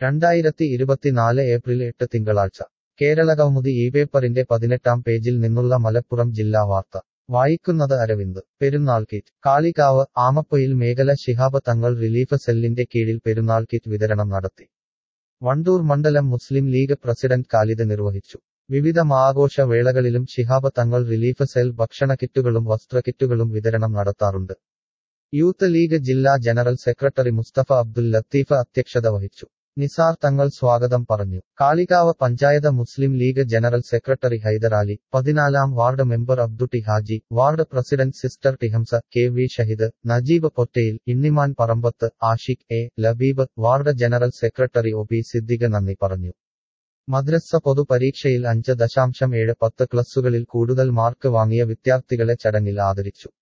രണ്ടായിരത്തി ഇരുപത്തിനാല് ഏപ്രിൽ എട്ട് തിങ്കളാഴ്ച കേരളകൗമുദി ഈ പേപ്പറിന്റെ പതിനെട്ടാം പേജിൽ നിന്നുള്ള മലപ്പുറം ജില്ലാ വാർത്ത വായിക്കുന്നത് അരവിന്ദ് പെരുന്നാൾ കിറ്റ് കാളികാവ് ആമപ്പൊയിൽ മേഖല ശിഹാബ് തങ്ങൾ റിലീഫ് സെല്ലിന്റെ കീഴിൽ പെരുന്നാൾ കിറ്റ് വിതരണം നടത്തി വണ്ടൂർ മണ്ഡലം മുസ്ലിം ലീഗ് പ്രസിഡന്റ് കാലിദ് നിർവഹിച്ചു വിവിധ ആഘോഷ വേളകളിലും ശിഹാബ് തങ്ങൾ റിലീഫ് സെൽ ഭക്ഷണ കിറ്റുകളും വസ്ത്രകിറ്റുകളും വിതരണം നടത്താറുണ്ട് യൂത്ത് ലീഗ് ജില്ലാ ജനറൽ സെക്രട്ടറി മുസ്തഫ അബ്ദുൽ ലത്തീഫ് അധ്യക്ഷത വഹിച്ചു നിസാർ തങ്ങൾ സ്വാഗതം പറഞ്ഞു Kalikavu panchayat Muslim league general secretary Hyderali പതിനാലാം ward member Abdutty Haji ward president sister ടിഹംസ കെ വി ഷഹിദ് നജീബ് പൊറ്റയിൽ ഇന്നിമാൻ Parambath Ashiq A Labeeb ward general secretary O P Siddique നന്ദി പറഞ്ഞു മദ്രസ പൊതുപരീക്ഷയിൽ അഞ്ച് ദശാംശം ഏഴ് പത്ത് ക്ലസ്സുകളിൽ കൂടുതൽ മാർക്ക് വാങ്ങിയ വിദ്യാർത്ഥികളെ ചടങ്ങിൽ ആദരിച്ചു